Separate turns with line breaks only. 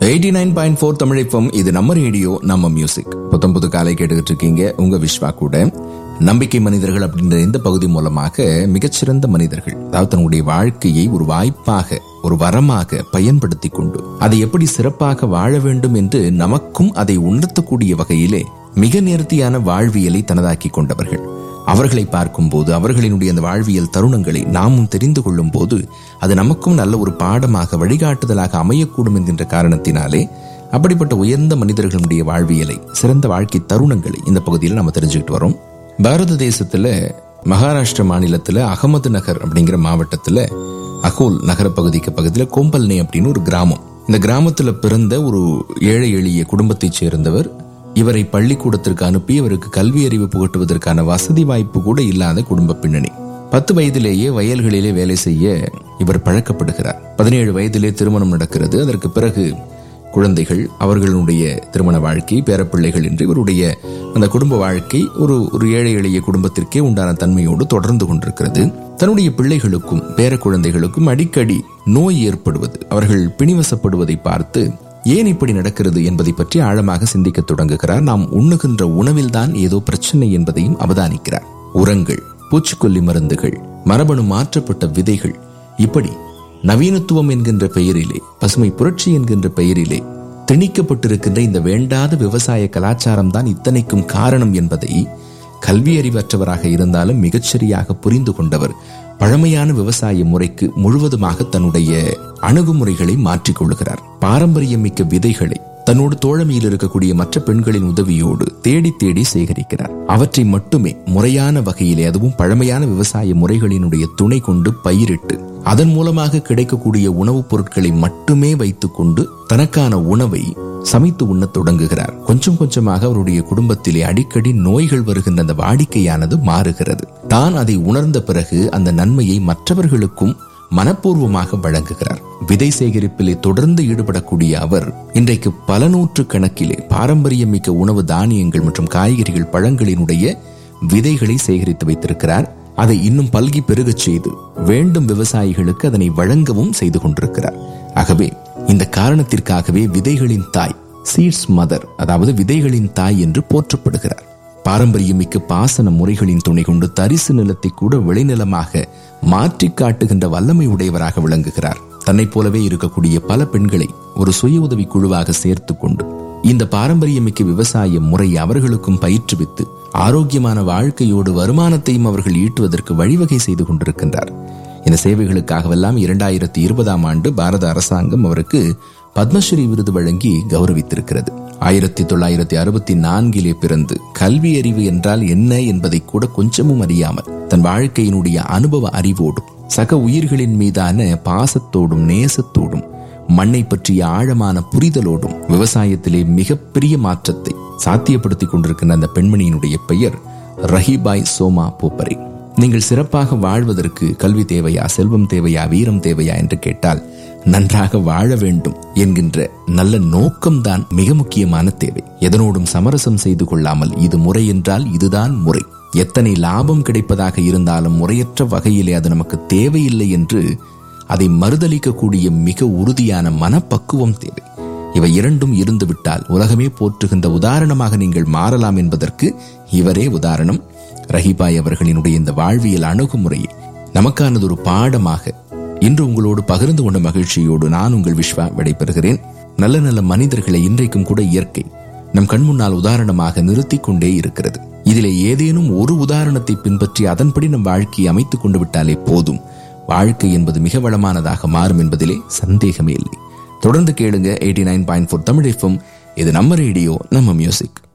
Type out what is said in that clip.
eighty nine point four தமிழிப்பம் இது நம்ம ரேடியோ நம்ம மியூசிக் புத்தம் புது காலை கேட்டுக்கிட்டு இருக்கீங்க உங்க விஸ்வா கூட நம்பிக்கை மனிதர்கள் அப்படின்ற இந்த பகுதி மூலமாக மிகச்சிறந்த மனிதர்கள் அதாவது தன்னுடைய வாழ்க்கையை ஒரு வாய்ப்பாக ஒரு வரமாக பயன்படுத்தி கொண்டு அதை எப்படி சிறப்பாக வாழ வேண்டும் என்று நமக்கும் அதை உணர்த்தக்கூடிய வகையிலே மிக நேர்த்தியான வாழ்வியலை தனதாக்கி கொண்டவர்கள் அவர்களை பார்க்கும்போது அவர்களினுடைய அந்த வாழ்வியல் தருணங்களை நாமும் தெரிந்து கொள்ளும் போது அது நமக்கும் நல்ல ஒரு பாடமாக வழிகாட்டுதலாக அமையக்கூடும் என்கின்ற காரணத்தினாலே அப்படிப்பட்ட உயர்ந்த மனிதர்களுடைய வாழ்வியலை சிறந்த வாழ்க்கை தருணங்களை இந்த பகுதியில் நம்ம தெரிஞ்சுக்கிட்டு வரோம் பாரத தேசத்துல மகாராஷ்டிர மாநிலத்துல அகமது நகர் அப்படிங்கிற மாவட்டத்துல அகோல் நகர பகுதிக்கு பக்கத்துல கோம்பல்னே அப்படின்னு ஒரு கிராமம் இந்த கிராமத்துல பிறந்த ஒரு ஏழை எளிய குடும்பத்தைச் சேர்ந்தவர் இவரை பள்ளிக்கூடத்திற்கு அனுப்பி இவருக்கு கல்வி அறிவு புகட்டுவதற்கான வசதி வாய்ப்பு கூட இல்லாத குடும்ப பின்னணி பத்து வயதிலேயே வயல்களிலே வேலை செய்ய இவர் பழக்கப்படுகிறார் பதினேழு வயதிலே திருமணம் நடக்கிறது அதற்கு பிறகு குழந்தைகள் அவர்களுடைய திருமண வாழ்க்கை பேரப்பிள்ளைகள் என்று இவருடைய அந்த குடும்ப வாழ்க்கை ஒரு ஒரு ஏழை எளிய குடும்பத்திற்கே உண்டான தன்மையோடு தொடர்ந்து கொண்டிருக்கிறது தன்னுடைய பிள்ளைகளுக்கும் பேர குழந்தைகளுக்கும் அடிக்கடி நோய் ஏற்படுவது அவர்கள் பிணிவசப்படுவதை பார்த்து ஏன் இப்படி நடக்கிறது என்பதை பற்றி ஆழமாக சிந்திக்க தொடங்குகிறார் நாம் உண்ணுகின்ற உணவில்தான் ஏதோ பிரச்சனை என்பதையும் அவதானிக்கிறார் உரங்கள் பூச்சிக்கொல்லி மருந்துகள் மரபணு மாற்றப்பட்ட விதைகள் இப்படி நவீனத்துவம் என்கின்ற பெயரிலே பசுமை புரட்சி என்கின்ற பெயரிலே திணிக்கப்பட்டிருக்கின்ற இந்த வேண்டாத விவசாய கலாச்சாரம் தான் இத்தனைக்கும் காரணம் என்பதை கல்வி அறிவற்றவராக இருந்தாலும் மிகச்சரியாக புரிந்து கொண்டவர் பழமையான விவசாய முறைக்கு முழுவதுமாக தன்னுடைய அணுகுமுறைகளை மாற்றிக்கொள்ளுகிறார் பாரம்பரியம் மிக்க விதைகளை தன்னோடு தோழமையில் இருக்கக்கூடிய மற்ற பெண்களின் உதவியோடு தேடி தேடி சேகரிக்கிறார் அவற்றை மட்டுமே முறையான வகையிலே அதுவும் பழமையான விவசாய முறைகளினுடைய துணை கொண்டு பயிரிட்டு அதன் மூலமாக கிடைக்கக்கூடிய உணவுப் பொருட்களை மட்டுமே வைத்துக்கொண்டு தனக்கான உணவை சமைத்து உண்ணத் தொடங்குகிறார் கொஞ்சம் கொஞ்சமாக அவருடைய குடும்பத்திலே அடிக்கடி நோய்கள் வருகின்ற அந்த வாடிக்கையானது மாறுகிறது தான் அதை உணர்ந்த பிறகு அந்த நன்மையை மற்றவர்களுக்கும் மனப்பூர்வமாக வழங்குகிறார் விதை சேகரிப்பிலே தொடர்ந்து ஈடுபடக்கூடிய அவர் இன்றைக்கு பல நூற்று கணக்கிலே பாரம்பரியம் மிக்க உணவு தானியங்கள் மற்றும் காய்கறிகள் பழங்களினுடைய விதைகளை சேகரித்து வைத்திருக்கிறார் அதை இன்னும் பல்கி பெருகச் செய்து வேண்டும் விவசாயிகளுக்கு அதனை வழங்கவும் செய்து கொண்டிருக்கிறார் ஆகவே இந்த காரணத்திற்காகவே விதைகளின் தாய் சீட்ஸ் மதர் அதாவது விதைகளின் தாய் என்று போற்றப்படுகிறார் பாரம்பரியமிக்க பாசன முறைகளின் துணை கொண்டு தரிசு நிலத்தை கூட விளைநிலமாக மாற்றி காட்டுகின்ற வல்லமை உடையவராக விளங்குகிறார் தன்னைப் போலவே இருக்கக்கூடிய பல பெண்களை ஒரு சுய உதவி குழுவாக சேர்த்து கொண்டு இந்த பாரம்பரியமிக்க விவசாய முறை அவர்களுக்கும் பயிற்றுவித்து ஆரோக்கியமான வாழ்க்கையோடு வருமானத்தையும் அவர்கள் ஈட்டுவதற்கு வழிவகை செய்து கொண்டிருக்கின்றார் இந்த சேவைகளுக்காகவெல்லாம் இரண்டாயிரத்தி இருபதாம் ஆண்டு பாரத அரசாங்கம் அவருக்கு பத்மஸ்ரீ விருது வழங்கி கௌரவித்திருக்கிறது ஆயிரத்தி தொள்ளாயிரத்தி அறுபத்தி நான்கிலே பிறந்து கல்வி அறிவு என்றால் என்ன என்பதை கூட கொஞ்சமும் அறியாமல் தன் வாழ்க்கையினுடைய அனுபவ அறிவோடும் சக உயிர்களின் மீதான பாசத்தோடும் நேசத்தோடும் மண்ணை பற்றிய ஆழமான புரிதலோடும் விவசாயத்திலே மிகப்பெரிய மாற்றத்தை சாத்தியப்படுத்தி கொண்டிருக்கின்ற அந்த பெண்மணியினுடைய பெயர் ரஹிபாய் சோமா போப்பரை நீங்கள் சிறப்பாக வாழ்வதற்கு கல்வி தேவையா செல்வம் தேவையா வீரம் தேவையா என்று கேட்டால் நன்றாக வாழ வேண்டும் என்கின்ற நல்ல நோக்கம்தான் மிக முக்கியமான தேவை எதனோடும் சமரசம் செய்து கொள்ளாமல் இது முறை என்றால் இதுதான் முறை எத்தனை லாபம் கிடைப்பதாக இருந்தாலும் முறையற்ற வகையிலே அது நமக்கு தேவையில்லை என்று அதை மறுதளிக்கக்கூடிய மிக உறுதியான மனப்பக்குவம் தேவை இவை இரண்டும் இருந்துவிட்டால் உலகமே போற்றுகின்ற உதாரணமாக நீங்கள் மாறலாம் என்பதற்கு இவரே உதாரணம் ரஹிபாய் அவர்களினுடைய இந்த வாழ்வியல் அணுகுமுறையை நமக்கானது ஒரு பாடமாக இன்று உங்களோடு பகிர்ந்து கொண்ட மகிழ்ச்சியோடு நான் உங்கள் விஸ்வா விடைபெறுகிறேன் நல்ல நல்ல மனிதர்களை இன்றைக்கும் கூட இயற்கை நம் கண் முன்னால் உதாரணமாக நிறுத்தி கொண்டே இருக்கிறது இதிலே ஏதேனும் ஒரு உதாரணத்தை பின்பற்றி அதன்படி நம் வாழ்க்கையை அமைத்துக் கொண்டு விட்டாலே போதும் வாழ்க்கை என்பது மிக வளமானதாக மாறும் என்பதிலே சந்தேகமே இல்லை தொடர்ந்து கேளுங்க eighty nine point four Tamil FM இது நம்ம ரேடியோ நம்ம மியூசிக்